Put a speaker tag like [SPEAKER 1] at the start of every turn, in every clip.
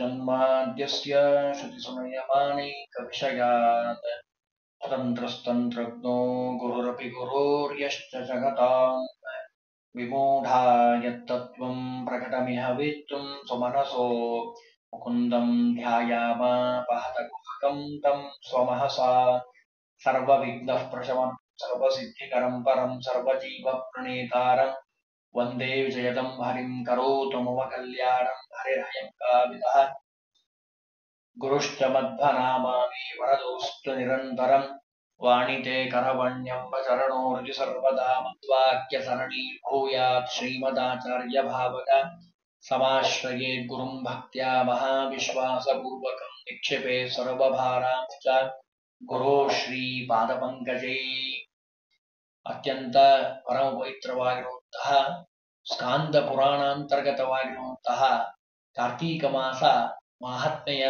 [SPEAKER 1] जन्माद्यस्य श्रुतिसुनयमानैकविषयात् तन्त्रस्तन्त्रज्ञो गुरुरपि गुरोर्यश्च जगताम् विमूढा यत्तत्त्वं प्रकटमिह वेत्तुं स्वमनसो मुकुन्दं ध्यायामापहतकुहकं तं स्वमहसा सर्वविघ्नः प्रशमं सर्वसिद्धिकरं परं सर्वजीवप्रणेतारम् वन्दे विजयदं हरिं करोतु मम कल्याणं हरिर्हयङ्काविदः गुरुश्च मध्वनामामि वरदोऽस्तु निरन्तरम् वाणिते करवण्यम्बचरणोर्जि सर्वदा मद्वाक्यसरणी भूयात् श्रीमदाचार्यभावक समाश्रयेत् गुरुं भक्त्या महाविश्वासपूर्वकं निक्षेपे सर्वभारांश्च ಗುರೋ ಶ್ರೀ ಪಾದಪಂಕಜೇ ಅತ್ಯಂತ ಪರಮ ಪವಿತ್ರವಾಗಿರುವಂತಹ ಸ್ಕಾಂದ ಪುರಾಣಾಂತರ್ಗತವಾಗಿರುವಂತಹ ಕಾರ್ತೀಕ ಮಾಸ ಮಹಾತ್ಮೆಯ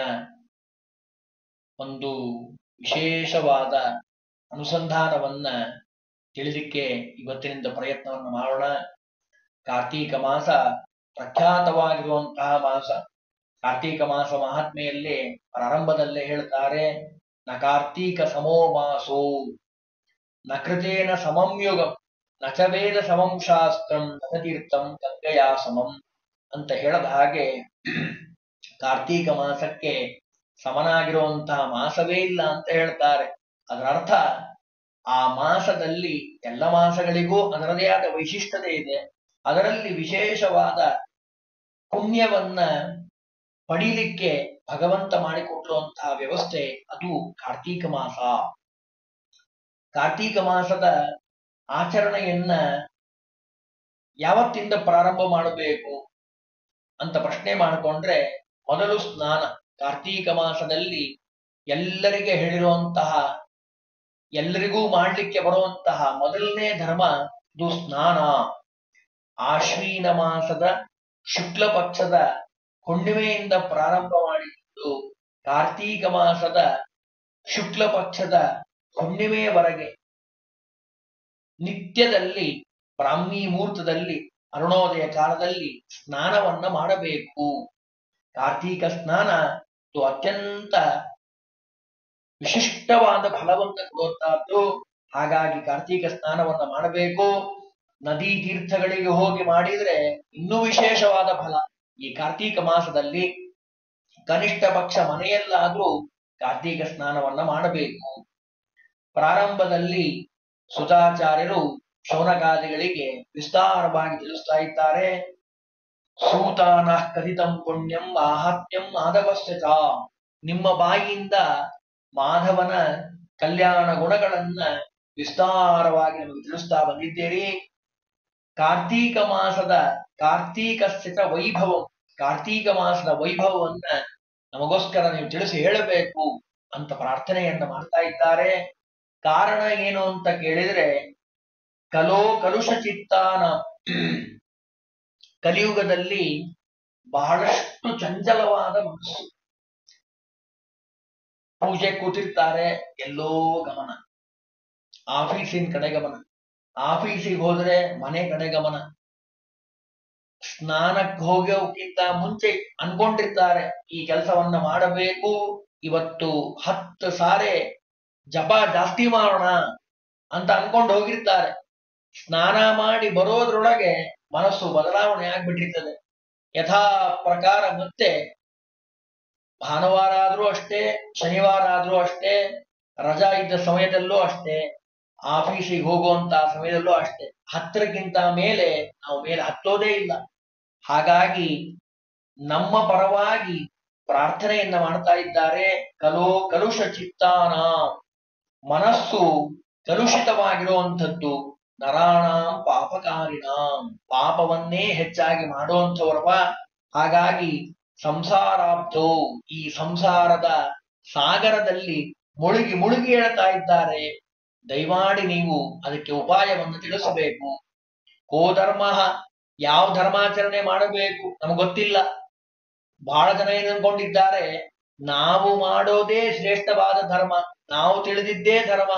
[SPEAKER 1] ಒಂದು ವಿಶೇಷವಾದ ಅನುಸಂಧಾನವನ್ನ ತಿಳಿಲಿಕ್ಕೆ ಇವತ್ತಿನಿಂದ ಪ್ರಯತ್ನವನ್ನು ಮಾಡೋಣ ಕಾರ್ತೀಕ ಮಾಸ ಪ್ರಖ್ಯಾತವಾಗಿರುವಂತಹ ಮಾಸ ಕಾರ್ತೀಕ ಮಾಸ ಮಹಾತ್ಮೆಯಲ್ಲಿ ಪ್ರಾರಂಭದಲ್ಲೇ ಹೇಳ್ತಾರೆ ನ ಕಾರ್ತೀಕ ಸಮೋ ಮಾಸೋ ನ ಕೃತೇನ ಸಮಂ ಯುಗಂ ನ ಚ ವೇದ ಸಮಂ ಶಾಸ್ತ್ರಂ ನ ತೀರ್ಥಂ ಗಂಗೆಯಾ ಸಮಂ ಅಂತ ಹೇಳದ ಹಾಗೆ ಕಾರ್ತೀಕ ಮಾಸಕ್ಕೆ ಸಮನಾಗಿರುವಂತಹ ಮಾಸವೇ ಇಲ್ಲ ಅಂತ ಹೇಳ್ತಾರೆ ಅದರ ಅರ್ಥ ಆ ಮಾಸದಲ್ಲಿ ಎಲ್ಲ ಮಾಸಗಳಿಗೂ ಅದರದೇ ಆದ ವೈಶಿಷ್ಟ್ಯತೆ ಇದೆ ಅದರಲ್ಲಿ ವಿಶೇಷವಾದ ಪುಣ್ಯವನ್ನ ಪಡೀಲಿಕ್ಕೆ ಭಗವಂತ ಮಾಡಿಕೊಟ್ಟಿರುವಂತಹ ವ್ಯವಸ್ಥೆ ಅದು ಕಾರ್ತೀಕ ಮಾಸ ಕಾರ್ತೀಕ ಮಾಸದ ಆಚರಣೆಯನ್ನ ಯಾವತ್ತಿಂದ ಪ್ರಾರಂಭ ಮಾಡಬೇಕು ಅಂತ ಪ್ರಶ್ನೆ ಮಾಡಿಕೊಂಡ್ರೆ ಮೊದಲು ಸ್ನಾನ ಕಾರ್ತೀಕ ಮಾಸದಲ್ಲಿ ಎಲ್ಲರಿಗೆ ಹೇಳಿರುವಂತಹ ಎಲ್ಲರಿಗೂ ಮಾಡ್ಲಿಕ್ಕೆ ಬರುವಂತಹ ಮೊದಲನೇ ಧರ್ಮ ಇದು ಸ್ನಾನ ಆಶ್ವೀನ ಮಾಸದ ಶುಕ್ಲ ಪಕ್ಷದ ಹುಣ್ಣಿಮೆಯಿಂದ ಪ್ರಾರಂಭ ಮಾಡಿದ್ದು ಕಾರ್ತೀಕ ಮಾಸದ ಶುಕ್ಲ ಪಕ್ಷದ ಹುಣ್ಣಿಮೆಯವರೆಗೆ ನಿತ್ಯದಲ್ಲಿ ಬ್ರಾಹ್ಮಿ ಮುಹೂರ್ತದಲ್ಲಿ ಅರುಣೋದಯ ಕಾಲದಲ್ಲಿ ಸ್ನಾನವನ್ನ ಮಾಡಬೇಕು ಕಾರ್ತೀಕ ಸ್ನಾನ ಇದು ಅತ್ಯಂತ ವಿಶಿಷ್ಟವಾದ ಫಲವನ್ನ ಕೊಡುವಂತಹದ್ದು ಹಾಗಾಗಿ ಕಾರ್ತೀಕ ಸ್ನಾನವನ್ನ ಮಾಡಬೇಕು ನದಿ ತೀರ್ಥಗಳಿಗೆ ಹೋಗಿ ಮಾಡಿದ್ರೆ ಇನ್ನೂ ವಿಶೇಷವಾದ ಫಲ ಈ ಕಾರ್ತೀಕ ಮಾಸದಲ್ಲಿ ಕನಿಷ್ಠ ಪಕ್ಷ ಮನೆಯಲ್ಲಾದ್ರೂ ಕಾರ್ತೀಕ ಸ್ನಾನವನ್ನ ಮಾಡಬೇಕು ಪ್ರಾರಂಭದಲ್ಲಿ ಸುತಾಚಾರ್ಯರು ಶೌನಕಾದಿಗಳಿಗೆ ವಿಸ್ತಾರವಾಗಿ ತಿಳಿಸ್ತಾ ಇದ್ದಾರೆ ಸೂತಾನ ಕಥಿತಂ ಪುಣ್ಯಂ ಆಹತ್ಯಂ ಮಾಧವಸ್ಯ ಚ ನಿಮ್ಮ ಬಾಯಿಯಿಂದ ಮಾಧವನ ಕಲ್ಯಾಣ ಗುಣಗಳನ್ನ ವಿಸ್ತಾರವಾಗಿ ನಮಗೆ ತಿಳಿಸ್ತಾ ಬಂದಿದ್ದೀರಿ ಕಾರ್ತೀಕ ಮಾಸದ ಕಾರ್ತೀಕಸ್ಯ ವೈಭವಂ ಕಾರ್ತೀಕ ಮಾಸದ ವೈಭವವನ್ನ ನಮಗೋಸ್ಕರ ನೀವು ತಿಳಿಸಿ ಹೇಳಬೇಕು ಅಂತ ಪ್ರಾರ್ಥನೆಯನ್ನ ಮಾಡ್ತಾ ಇದ್ದಾರೆ ಕಾರಣ ಏನು ಅಂತ ಕೇಳಿದ್ರೆ ಕಲೋ ಕಲುಷ ಚಿತ್ತಾನ ಕಲಿಯುಗದಲ್ಲಿ ಬಹಳಷ್ಟು ಚಂಚಲವಾದ ಮನಸ್ಸು ಪೂಜೆ ಕೂತಿರ್ತಾರೆ ಎಲ್ಲೋ ಗಮನ ಆಫೀಸಿನ ಕಡೆ ಗಮನ ಆಫೀಸಿಗೆ ಹೋದ್ರೆ ಮನೆ ಕಡೆ ಗಮನ ಸ್ನಾನಕ್ಕೆ ಹೋಗೋಕ್ಕಿಂತ ಮುಂಚೆ ಅನ್ಕೊಂಡಿರ್ತಾರೆ ಈ ಕೆಲಸವನ್ನ ಮಾಡಬೇಕು ಇವತ್ತು ಹತ್ತು ಸಾರೆ ಜಪ ಜಾಸ್ತಿ ಮಾಡೋಣ ಅಂತ ಅನ್ಕೊಂಡು ಹೋಗಿರ್ತಾರೆ ಸ್ನಾನ ಮಾಡಿ ಬರೋದ್ರೊಳಗೆ ಮನಸ್ಸು ಬದಲಾವಣೆ ಆಗ್ಬಿಟ್ಟಿರ್ತದೆ ಯಥಾ ಪ್ರಕಾರ ಮತ್ತೆ ಭಾನುವಾರ ಆದ್ರೂ ಅಷ್ಟೇ ಶನಿವಾರ ಆದ್ರೂ ಅಷ್ಟೇ ರಜಾ ಇದ್ದ ಸಮಯದಲ್ಲೂ ಅಷ್ಟೇ ಆಫೀಸಿಗೆ ಹೋಗುವಂತ ಸಮಯದಲ್ಲೂ ಅಷ್ಟೇ ಹತ್ತರಕ್ಕಿಂತ ಮೇಲೆ ನಾವು ಮೇಲೆ ಹತ್ತೋದೇ ಇಲ್ಲ ಹಾಗಾಗಿ ನಮ್ಮ ಪರವಾಗಿ ಪ್ರಾರ್ಥನೆಯನ್ನ ಮಾಡ್ತಾ ಇದ್ದಾರೆ ಕಲೋ ಕಲುಷ ಚಿತ್ತಾನ ಮನಸ್ಸು ಕಲುಷಿತವಾಗಿರುವಂಥದ್ದು ನರಾಣಾಂ ಪಾಪಕಾರಿಣಾಂ ಪಾಪವನ್ನೇ ಹೆಚ್ಚಾಗಿ ಮಾಡುವಂಥವರವ ಹಾಗಾಗಿ ಸಂಸಾರಾಬ್ಧೋ ಈ ಸಂಸಾರದ ಸಾಗರದಲ್ಲಿ ಮುಳುಗಿ ಮುಳುಗಿ ಹೇಳ್ತಾ ಇದ್ದಾರೆ ದಯಮಾಡಿ ನೀವು ಅದಕ್ಕೆ ಉಪಾಯವನ್ನು ತಿಳಿಸಬೇಕು ಕೋ ಧರ್ಮ ಯಾವ ಧರ್ಮಾಚರಣೆ ಮಾಡಬೇಕು ನಮಗೆ ಗೊತ್ತಿಲ್ಲ ಬಹಳ ಜನ ಏನ್ ಅನ್ಕೊಂಡಿದ್ದಾರೆ ನಾವು ಮಾಡೋದೇ ಶ್ರೇಷ್ಠವಾದ ಧರ್ಮ ನಾವು ತಿಳಿದಿದ್ದೇ ಧರ್ಮ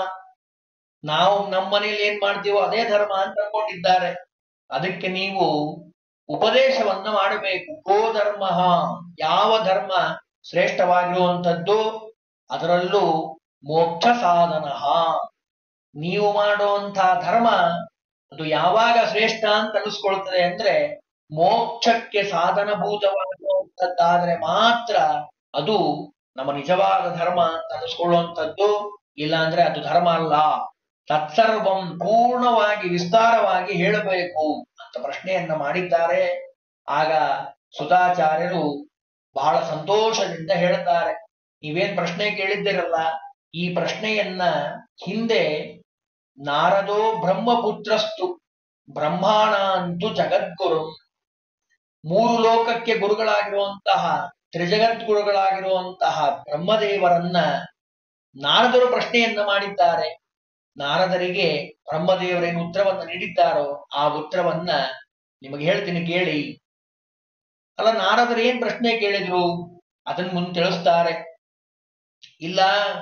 [SPEAKER 1] ನಾವು ನಮ್ಮ ಮನೇಲಿ ಏನ್ ಮಾಡ್ತೀವೋ ಅದೇ ಧರ್ಮ ಅಂತ ಅನ್ಕೊಂಡಿದ್ದಾರೆ ಅದಕ್ಕೆ ನೀವು ಉಪದೇಶವನ್ನ ಮಾಡಬೇಕು ಗೋ ಧರ್ಮ ಯಾವ ಧರ್ಮ ಶ್ರೇಷ್ಠವಾಗಿರುವಂತದ್ದು ಅದರಲ್ಲೂ ಮೋಕ್ಷ ಸಾಧನ ನೀವು ಮಾಡುವಂತ ಧರ್ಮ ಅದು ಯಾವಾಗ ಶ್ರೇಷ್ಠ ಅಂತ ಅನಿಸ್ಕೊಳ್ತದೆ ಅಂದ್ರೆ ಮೋಕ್ಷಕ್ಕೆ ಸಾಧನಭೂತವಾಗಿರುವಂತದ್ದಾದ್ರೆ ಮಾತ್ರ ಅದು ನಮ್ಮ ನಿಜವಾದ ಧರ್ಮ ಅಂತ ಅನಿಸ್ಕೊಳ್ಳುವಂಥದ್ದು ಇಲ್ಲ ಅಂದ್ರೆ ಅದು ಧರ್ಮ ಅಲ್ಲ ತತ್ಸರ್ವಂ ಪೂರ್ಣವಾಗಿ ವಿಸ್ತಾರವಾಗಿ ಹೇಳಬೇಕು ಅಂತ ಪ್ರಶ್ನೆಯನ್ನ ಮಾಡಿದ್ದಾರೆ ಆಗ ಸುಧಾಚಾರ್ಯರು ಬಹಳ ಸಂತೋಷದಿಂದ ಹೇಳ್ತಾರೆ ನೀವೇನ್ ಪ್ರಶ್ನೆ ಕೇಳಿದ್ದೀರಲ್ಲ ಈ ಪ್ರಶ್ನೆಯನ್ನ ಹಿಂದೆ ನಾರದೋ ಬ್ರಹ್ಮಪುತ್ರಸ್ತು ಬ್ರಹ್ಮಾಣ ಅಂತೂ ಜಗದ್ಗುರು ಮೂರು ಲೋಕಕ್ಕೆ ಗುರುಗಳಾಗಿರುವಂತಹ ತ್ರಿಜಗದ್ಗುರುಗಳಾಗಿರುವಂತಹ ಬ್ರಹ್ಮದೇವರನ್ನ ನಾರದರು ಪ್ರಶ್ನೆಯನ್ನ ಮಾಡಿದ್ದಾರೆ ನಾರದರಿಗೆ ಬ್ರಹ್ಮದೇವರೇನು ಉತ್ತರವನ್ನ ನೀಡಿದ್ದಾರೋ ಆ ಉತ್ತರವನ್ನ ನಿಮಗೆ ಹೇಳ್ತೀನಿ ಕೇಳಿ ಅಲ್ಲ ನಾರದರು ಏನ್ ಪ್ರಶ್ನೆ ಕೇಳಿದ್ರು ಅದನ್ನ ಮುಂದೆ ತಿಳಿಸ್ತಾರೆ ಇಲ್ಲ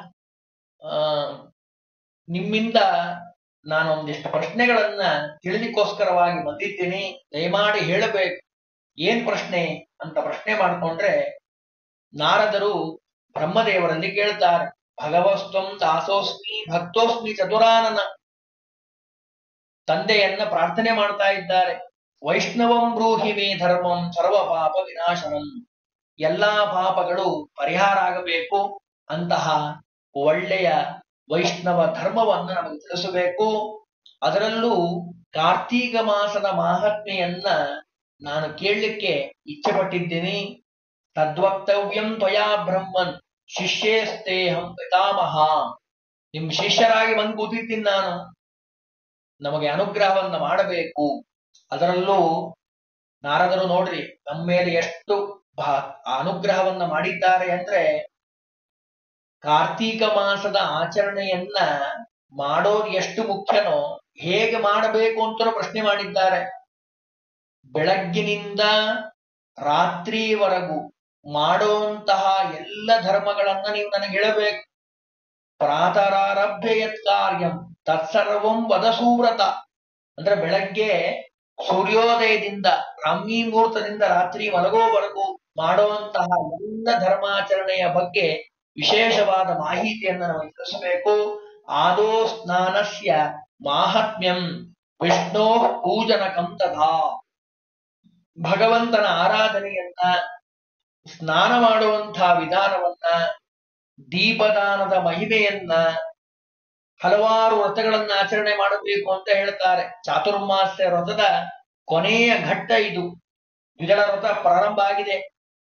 [SPEAKER 1] ಆ ನಿಮ್ಮಿಂದ ನಾನು ಒಂದಿಷ್ಟು ಪ್ರಶ್ನೆಗಳನ್ನ ತಿಳಿಲಿಕ್ಕೋಸ್ಕರವಾಗಿ ಬಂದಿದ್ದೀನಿ ದಯಮಾಡಿ ಹೇಳಬೇಕು ಏನ್ ಪ್ರಶ್ನೆ ಅಂತ ಪ್ರಶ್ನೆ ಮಾಡ್ಕೊಂಡ್ರೆ ನಾರದರು ಬ್ರಹ್ಮದೇವರಲ್ಲಿ ಕೇಳ್ತಾರೆ ಭಗವಸ್ತ್ವಂ ದಾಸೋಸ್ಮಿ ಭಕ್ತೋಸ್ಮಿ ಚತುರಾನನ ತಂದೆಯನ್ನ ಪ್ರಾರ್ಥನೆ ಮಾಡ್ತಾ ಇದ್ದಾರೆ ವೈಷ್ಣವಂ ಬ್ರೂಹಿ ಮೇ ಧರ್ಮಂ ಸರ್ವ ಪಾಪ ವಿನಾಶನಂ ಎಲ್ಲಾ ಪಾಪಗಳು ಪರಿಹಾರ ಆಗಬೇಕು ಅಂತಹ ಒಳ್ಳೆಯ ವೈಷ್ಣವ ಧರ್ಮವನ್ನ ನಮಗೆ ತಿಳಿಸಬೇಕು ಅದರಲ್ಲೂ ಕಾರ್ತೀಕ ಮಾಸದ ಮಾಹಾತ್ಮೆಯನ್ನ ನಾನು ಕೇಳಲಿಕ್ಕೆ ಇಚ್ಛೆ ಪಟ್ಟಿದ್ದೀನಿ ತದ್ವಕ್ತವ್ಯಂ ತ್ವಯಾ ಬ್ರಹ್ಮನ್ ಶಿಷ್ಯೇಸ್ತೇಹಂ ಪಿತಾಮಹ ನಿಮ್ ಶಿಷ್ಯರಾಗಿ ಬಂದು ಕೂತಿದ್ದೀನಿ ನಾನು ನಮಗೆ ಅನುಗ್ರಹವನ್ನ ಮಾಡಬೇಕು ಅದರಲ್ಲೂ ನಾರದರು ನೋಡ್ರಿ ನಮ್ಮ ಮೇಲೆ ಎಷ್ಟು ಭಾ- ಅನುಗ್ರಹವನ್ನ ಮಾಡಿದ್ದಾರೆ ಅಂದ್ರೆ ಕಾರ್ತೀಕ ಮಾಸದ ಆಚರಣೆಯನ್ನ ಮಾಡೋದು ಎಷ್ಟು ಮುಖ್ಯನೋ ಹೇಗೆ ಮಾಡಬೇಕು ಅಂತಲೂ ಪ್ರಶ್ನೆ ಮಾಡಿದ್ದಾರೆ ಬೆಳಗ್ಗಿನಿಂದ ರಾತ್ರಿವರೆಗೂ ಮಾಡುವಂತಹ ಎಲ್ಲ ಧರ್ಮಗಳನ್ನ ನೀವು ನನಗೆ ಹೇಳಬೇಕು ಪ್ರಾತರಾರಭ್ಯ ಯತ್ ಕಾರ್ಯಂ ತತ್ಸರ್ವಂ ವದಸೂವ್ರತ ಅಂದ್ರೆ ಬೆಳಗ್ಗೆ ಸೂರ್ಯೋದಯದಿಂದ ಬ್ರಾಹ್ಮಿ ಮುಹೂರ್ತದಿಂದ ರಾತ್ರಿ ಮಲಗೋವರೆಗೂ ಮಾಡುವಂತಹ ಎಲ್ಲ ಧರ್ಮಾಚರಣೆಯ ಬಗ್ಗೆ ವಿಶೇಷವಾದ ಮಾಹಿತಿಯನ್ನ ನಮಗೆ ತಿಳಿಸಬೇಕು ಆದೋ ಸ್ನಾನಸ್ಯ ಮಾಹಾತ್ಮ್ಯಂ ವಿಷ್ಣೋ ಪೂಜನಕಂ ತಥಾ ಭಗವಂತನ ಆರಾಧನೆಯನ್ನ ಸ್ನಾನ ಮಾಡುವಂತಹ ವಿಧಾನವನ್ನ ದೀಪದಾನದ ಮಹಿಮೆಯನ್ನ ಹಲವಾರು ವ್ರತಗಳನ್ನ ಆಚರಣೆ ಮಾಡಬೇಕು ಅಂತ ಹೇಳ್ತಾರೆ ಚಾತುರ್ಮಾಸ್ಯ ವ್ರತದ ಕೊನೆಯ ಘಟ್ಟ ಇದು ದ್ವಿದಳ ವ್ರತ ಪ್ರಾರಂಭ ಆಗಿದೆ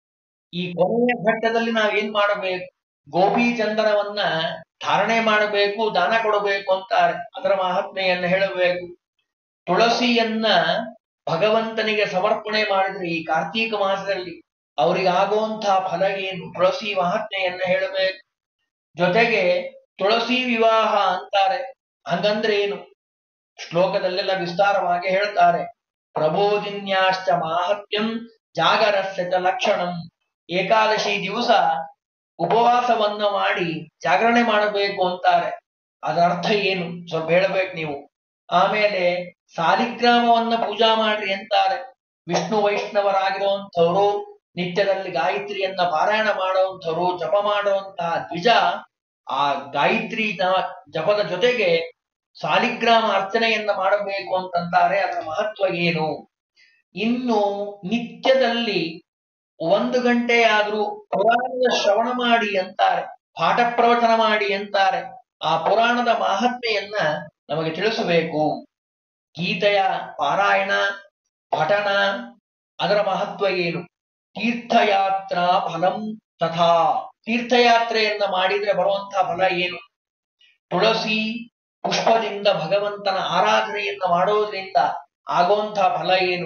[SPEAKER 1] ಈ ಕೊನೆಯ ಘಟ್ಟದಲ್ಲಿ ನಾವೇನ್ ಮಾಡಬೇಕು ಗೋಪಿ ಚಂದನವನ್ನ ಧಾರಣೆ ಮಾಡಬೇಕು ದಾನ ಕೊಡಬೇಕು ಅಂತಾರೆ ಅದರ ಮಹಾತ್ಮೆಯನ್ನ ಹೇಳಬೇಕು ತುಳಸಿಯನ್ನ ಭಗವಂತನಿಗೆ ಸಮರ್ಪಣೆ ಮಾಡಿದ್ರೆ ಈ ಕಾರ್ತೀಕ ಮಾಸದಲ್ಲಿ ಅವರಿಗೆ ಆಗುವಂತಹ ಫಲ ಏನು ತುಳಸಿ ಮಹಾತ್ಮೆಯನ್ನ ಹೇಳಬೇಕು ಜೊತೆಗೆ ತುಳಸಿ ವಿವಾಹ ಅಂತಾರೆ ಹಂಗಂದ್ರೆ ಏನು ಶ್ಲೋಕದಲ್ಲೆಲ್ಲ ವಿಸ್ತಾರವಾಗಿ ಹೇಳ್ತಾರೆ ಪ್ರಬೋಧಿನ್ಯಾಶ್ಚ ಮಾಹತ್ಯಂ ಜಾಗರಸ್ಯ ಚ ಲಕ್ಷಣಂ ಏಕಾದಶಿ ದಿವಸ ಉಪವಾಸವನ್ನ ಮಾಡಿ ಜಾಗರಣೆ ಮಾಡಬೇಕು ಅಂತಾರೆ ಅದರ ಅರ್ಥ ಏನು ಸ್ವಲ್ಪ ಹೇಳ್ಬೇಕು ನೀವು ಆಮೇಲೆ ಸಾಲಿಗ್ರಾಮವನ್ನ ಪೂಜಾ ಮಾಡ್ರಿ ಅಂತಾರೆ ವಿಷ್ಣು ವೈಷ್ಣವರಾಗಿರುವಂಥವ್ರು ನಿತ್ಯದಲ್ಲಿ ಗಾಯತ್ರಿಯನ್ನ ಪಾರಾಯಣ ಮಾಡುವಂಥವ್ರು ಜಪ ಮಾಡುವಂತಹ ದ್ವಿಜ ಆ ಗಾಯತ್ರಿ ನ- ಜಪದ ಜೊತೆಗೆ ಸಾಲಿಗ್ರಾಮ ಅರ್ಚನೆಯನ್ನ ಮಾಡಬೇಕು ಅಂತಂತಾರೆ ಅದರ ಮಹತ್ವ ಏನು ಇನ್ನು ನಿತ್ಯದಲ್ಲಿ ಒಂದು ಗಂಟೆ ಆದ್ರೂ ಪುರಾಣದ ಶ್ರವಣ ಮಾಡಿ ಅಂತಾರೆ ಪಾಠ ಪ್ರವಚನ ಮಾಡಿ ಅಂತಾರೆ ಆ ಪುರಾಣದ ಮಹಾತ್ಮೆಯನ್ನ ನಮಗೆ ತಿಳಿಸಬೇಕು ಗೀತೆಯ ಪಾರಾಯಣ ಪಠನ ಅದರ ಮಹತ್ವ ಏನು ತೀರ್ಥಯಾತ್ರಾ ಫಲಂ ತಥಾ ತೀರ್ಥಯಾತ್ರೆಯನ್ನ ಮಾಡಿದ್ರೆ ಬರುವಂತಹ ಫಲ ಏನು ತುಳಸಿ ಪುಷ್ಪದಿಂದ ಭಗವಂತನ ಆರಾಧನೆಯನ್ನ ಮಾಡೋದ್ರಿಂದ ಆಗುವಂತಹ ಫಲ ಏನು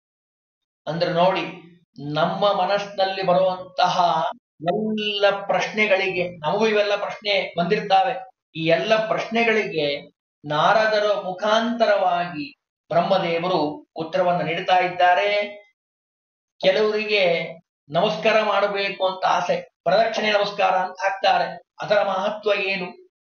[SPEAKER 1] ಅಂದ್ರೆ ನೋಡಿ ನಮ್ಮ ಮನಸ್ಸಿನಲ್ಲಿ ಬರುವಂತಹ ಎಲ್ಲ ಪ್ರಶ್ನೆಗಳಿಗೆ ನಮಗೂ ಇವೆಲ್ಲ ಪ್ರಶ್ನೆ ಬಂದಿರ್ತಾವೆ ಈ ಎಲ್ಲ ಪ್ರಶ್ನೆಗಳಿಗೆ ನಾರದರ ಮುಖಾಂತರವಾಗಿ ಬ್ರಹ್ಮದೇವರು ಉತ್ತರವನ್ನು ನೀಡ್ತಾ ಇದ್ದಾರೆ ಕೆಲವರಿಗೆ ನಮಸ್ಕಾರ ಮಾಡಬೇಕು ಅಂತ ಆಸೆ ಪ್ರದಕ್ಷಿಣೆ ನಮಸ್ಕಾರ ಅಂತ ಹಾಕ್ತಾರೆ ಅದರ ಮಹತ್ವ ಏನು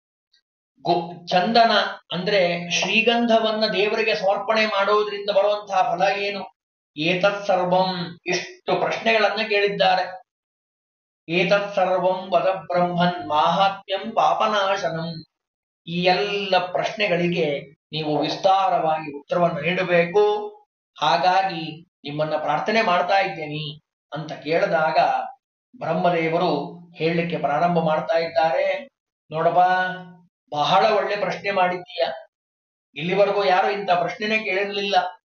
[SPEAKER 1] ಗೋ ಚಂದನ ಅಂದ್ರೆ ಶ್ರೀಗಂಧವನ್ನ ದೇವರಿಗೆ ಸಮರ್ಪಣೆ ಮಾಡೋದ್ರಿಂದ ಬರುವಂತಹ ಫಲ ಏನು ಏತತ್ ಸರ್ವಂ ಇಷ್ಟು ಪ್ರಶ್ನೆಗಳನ್ನ ಕೇಳಿದ್ದಾರೆ ಏತತ್ ಸರ್ವಂ ವದ ಬ್ರಹ್ಮನ್ ಮಾಹಾತ್ಮ್ಯಂ ಪಾಪನಾಶನಂ ಈ ಎಲ್ಲ ಪ್ರಶ್ನೆಗಳಿಗೆ ನೀವು ವಿಸ್ತಾರವಾಗಿ ಉತ್ತರವನ್ನು ನೀಡಬೇಕು ಹಾಗಾಗಿ ನಿಮ್ಮನ್ನ ಪ್ರಾರ್ಥನೆ ಮಾಡ್ತಾ ಇದ್ದೇನೆ ಅಂತ ಕೇಳಿದಾಗ ಬ್ರಹ್ಮದೇವರು ಹೇಳಲಿಕ್ಕೆ ಪ್ರಾರಂಭ ಮಾಡ್ತಾ ಇದ್ದಾರೆ ನೋಡಪ್ಪ ಬಹಳ ಒಳ್ಳೆ ಪ್ರಶ್ನೆ ಮಾಡಿದ್ದೀಯ ಇಲ್ಲಿವರೆಗೂ ಯಾರು ಇಂಥ ಪ್ರಶ್ನೆನೇ ಕೇಳಿರ್ಲಿಲ್ಲ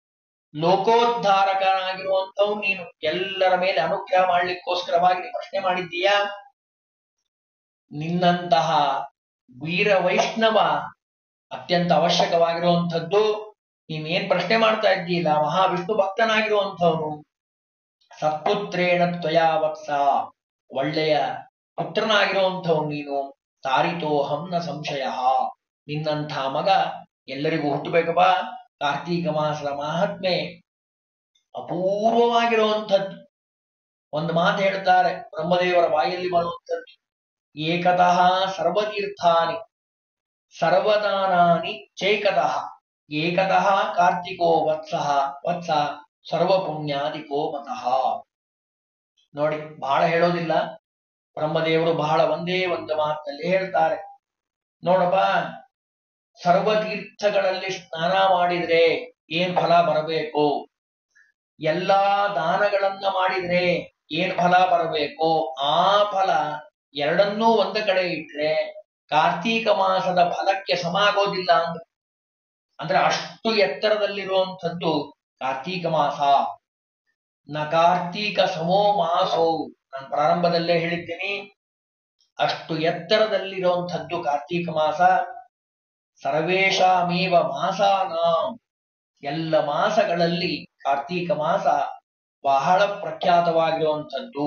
[SPEAKER 1] ಲೋಕೋದ್ಧಾರಕನಾಗಿರುವಂಥವ್ ನೀನು ಎಲ್ಲರ ಮೇಲೆ ಅನುಗ್ರಹ ಮಾಡ್ಲಿಕ್ಕೋಸ್ಕರವಾಗಿ ನೀನು ಪ್ರಶ್ನೆ ಮಾಡಿದ್ದೀಯ ನಿನ್ನಂತಹ ವೀರ ವೈಷ್ಣವ ಅತ್ಯಂತ ಅವಶ್ಯಕವಾಗಿರುವಂಥದ್ದು ನೀನೇನ್ ಪ್ರಶ್ನೆ ಮಾಡ್ತಾ ಇದ್ದೀಲ್ಲ ಮಹಾವಿಷ್ಣು ಭಕ್ತನಾಗಿರುವಂಥವನು ಸತ್ಪುತ್ರೇಣ ತ್ವಯಾ ವತ್ಸ ಒಳ್ಳೆಯ ಪುತ್ರನಾಗಿರುವಂಥವನು ನೀನು ತಾರಿತೋಹಂ ನ ಸಂಶಯ ನಿನ್ನಂಥ ಮಗ ಎಲ್ಲರಿಗೂ ಹುಟ್ಟಬೇಕಪ್ಪ ಕಾರ್ತೀಕ ಮಾಸದ ಮಹಾತ್ಮೆ ಅಪೂರ್ವವಾಗಿರುವಂಥದ್ದು ಒಂದು ಮಾತು ಹೇಳ್ತಾರೆ ಬ್ರಹ್ಮದೇವರ ಬಾಯಲ್ಲಿ ಬರುವಂಥದ್ದು ಏಕತಃ ಸರ್ವತೀರ್ಥಾನಿ ಸರ್ವದಾನಾನಿ ಚೈಕತಃ ಏಕತಃ ಕಾರ್ತಿಕೋ ವತ್ಸಃ ವತ್ಸ ಸರ್ವಪುಣ್ಯಾದಿಕೋ ಮತಃ ನೋಡಿ ಬಹಳ ಹೇಳೋದಿಲ್ಲ ಬ್ರಹ್ಮದೇವರು ಬಹಳ ಒಂದೇ ಒಂದು ಮಾತಿನಲ್ಲಿ ಹೇಳ್ತಾರೆ ನೋಡಪ್ಪ ಸರ್ವತೀರ್ಥಗಳಲ್ಲಿ ಸ್ನಾನ ಮಾಡಿದ್ರೆ ಏನ್ ಫಲ ಬರಬೇಕು ಎಲ್ಲಾ ದಾನಗಳನ್ನ ಮಾಡಿದ್ರೆ ಏನ್ ಫಲ ಬರಬೇಕು ಆ ಫಲ ಎರಡನ್ನೂ ಒಂದ ಕಡೆ ಇಟ್ರೆ ಕಾರ್ತೀಕ ಮಾಸದ ಫಲಕ್ಕೆ ಸಮ ಆಗೋದಿಲ್ಲ ಅಂದ್ರೆ ಅಂದ್ರೆ ಅಷ್ಟು ಎತ್ತರದಲ್ಲಿರುವಂಥದ್ದು ಕಾರ್ತೀಕ ಮಾಸ ನ ಕಾರ್ತೀಕ ಸಮೋ ಮಾಸೋ ನಾನು ಪ್ರಾರಂಭದಲ್ಲೇ ಹೇಳಿದ್ದೀನಿ ಅಷ್ಟು ಎತ್ತರದಲ್ಲಿರುವಂಥದ್ದು ಕಾರ್ತೀಕ ಮಾಸ ಸರ್ವೇಶಾಮೇವ ಮಾಸಾನ ಎಲ್ಲ ಮಾಸಗಳಲ್ಲಿ ಕಾರ್ತೀಕ ಮಾಸ ಬಹಳ ಪ್ರಖ್ಯಾತವಾಗಿರುವಂಥದ್ದು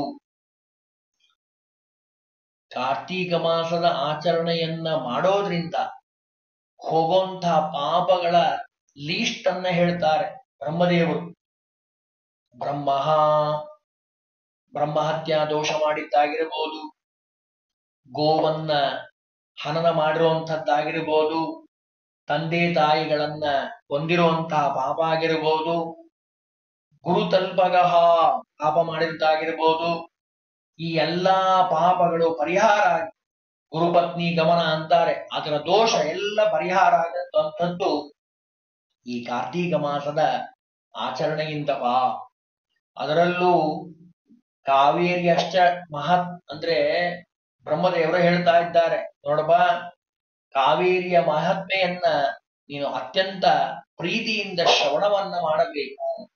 [SPEAKER 1] ಕಾರ್ತೀಕ ಮಾಸದ ಆಚರಣೆಯನ್ನ ಮಾಡೋದ್ರಿಂದ ಹೋಗುವಂತಹ ಪಾಪಗಳ ಲೀಸ್ಟ್ ಅನ್ನ ಹೇಳ್ತಾರೆ ಬ್ರಹ್ಮದೇವರು ಬ್ರಹ್ಮ ಬ್ರಹ್ಮಹತ್ಯಾ ದೋಷ ಮಾಡಿದ್ದಾಗಿರಬಹುದು ಗೋವನ್ನ ಹನನ ಮಾಡಿರುವಂತದ್ದಾಗಿರ್ಬೋದು ತಂದೆ ತಾಯಿಗಳನ್ನ ಹೊಂದಿರುವಂತಹ ಪಾಪ ಆಗಿರ್ಬೋದು ಗುರುತಲ್ಪಗಹ ಪಾಪ ಮಾಡಿದ್ದಾಗಿರ್ಬೋದು ಈ ಎಲ್ಲಾ ಪಾಪಗಳು ಪರಿಹಾರ ಆಗಿ ಗುರುಪತ್ನಿ ಗಮನ ಅಂತಾರೆ ಅದರ ದೋಷ ಎಲ್ಲ ಪರಿಹಾರ ಆಗಂತದ್ದು ಈ ಕಾರ್ತೀಕ ಮಾಸದ ಆಚರಣೆಯಿಂದವ ಅದರಲ್ಲೂ ಕಾವೇರಿ ಅಷ್ಟ ಮಹತ್ ಅಂದ್ರೆ ಬ್ರಹ್ಮದೇವರು ಹೇಳ್ತಾ ಇದ್ದಾರೆ ನೋಡಪ್ಪ ಕಾವೇರಿಯ ಮಹಾತ್ಮೆಯನ್ನ ನೀನು ಅತ್ಯಂತ ಪ್ರೀತಿಯಿಂದ ಶ್ರವಣವನ್ನ ಮಾಡಬೇಕು